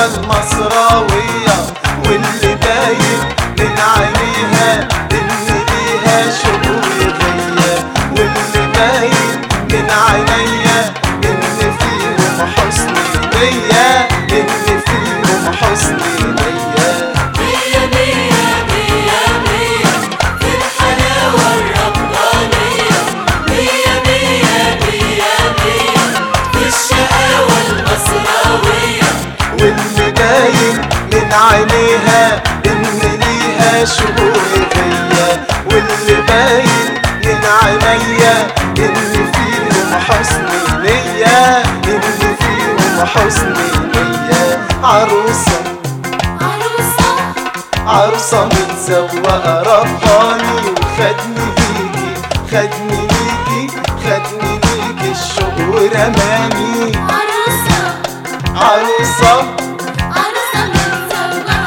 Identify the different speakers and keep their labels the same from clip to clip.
Speaker 1: المصراوية واللي باين من عينيها إن ليها شغل غية واللي باين من عينيا إن فيهم حسن نية إن فيهم حسن نية
Speaker 2: مية مية مية مية في الحلاوة الربانية مية مية مية مية في الشقاوة المصراوية
Speaker 1: واللي باين من عينيها ان ليها شهور غية واللي باين من عينيا ان فيهم حسن نية ان فيهم حسن نية عروسة
Speaker 2: عروسة
Speaker 1: عروسة متزوقة رباني وخدني ليكي خدني ليكي خدني ليكي الشهور امامي
Speaker 2: عروسة
Speaker 1: عروسة
Speaker 2: عروسة متزوقة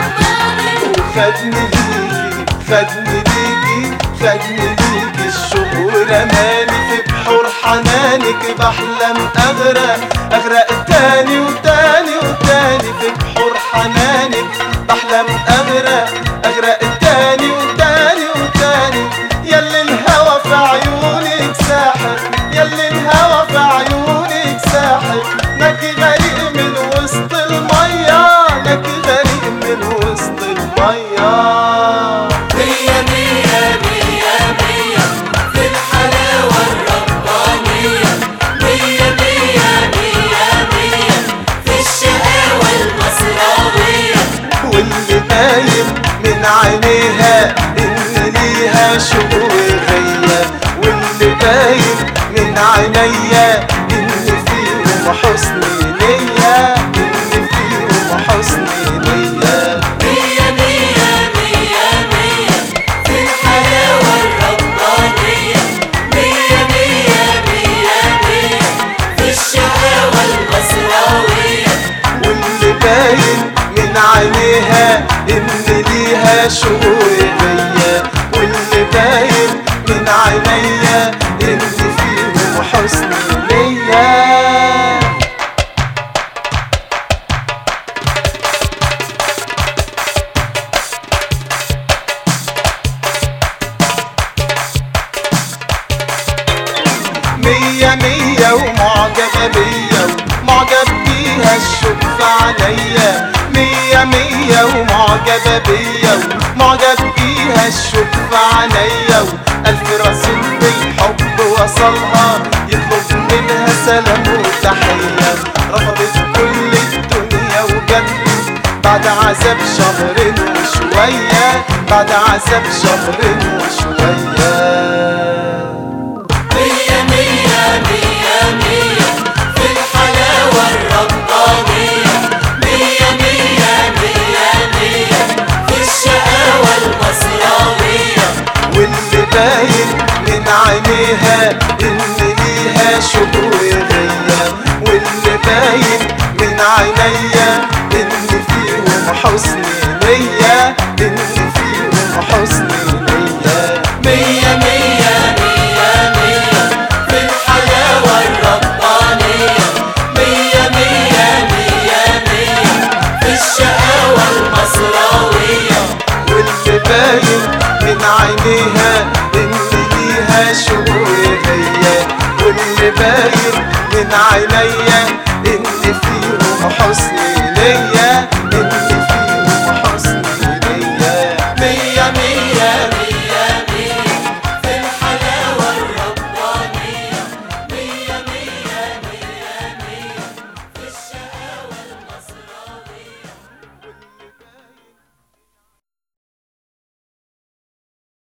Speaker 2: رباني
Speaker 1: خدني ليكي خدني ليكي خدني ليكي الشهور اماني في بحور حنانك بحلم اغرق اغرق تاني وتاني وتاني في بحور حنانك بحلم اغرق اغرق تاني وتاني وتاني يلي الهوى في عيونك ساحر يلي الهوى في عيونك ساحر نكي غريق من وسط المية نكي غريق من وسط المية
Speaker 2: مية مية مية مية في الحلاوة الربانية مية مية مية مية في الشقاوة المصراوية
Speaker 1: واللي باين من عينيها ان ليها شهور غية واللي باين من عينيا ان فيهم حسن نية ان فيهم حسن نية
Speaker 2: مية مية مية مية في الحلاوة الربانية مية مية مية مية في الشقاوة المصراوية
Speaker 1: واللي باين من عينيها ان ليها شهور غية واللي باين من عينيا ان فيهم حسن نية مية مية ومعجبة بيا ومعجب بيها الشوف عليا مية مية ومعجبة بيا ومعجب بيها الشوف عليا وألف رسول بالحب وصلها يطلب منها سلام وتحية رفضت كل الدنيا وجت بعد عذاب شهر وشوية بعد عذاب شهر وشوية
Speaker 2: مية مية مية مية في الحلاوة الربانية مية مية مية مية في الشقاوة المصراوية
Speaker 1: واللي باين من عينيها ان ليها شهور غية واللي باين من عينيا ان فيهم حسن نية ان فيهم حسن نية
Speaker 2: مية مية مية مية في الحلاوة الربانية مية مية مية مية في الشقاوة المصراوية
Speaker 1: واللي باين من عينيها ان ليها شهور غية واللي باين من عينيا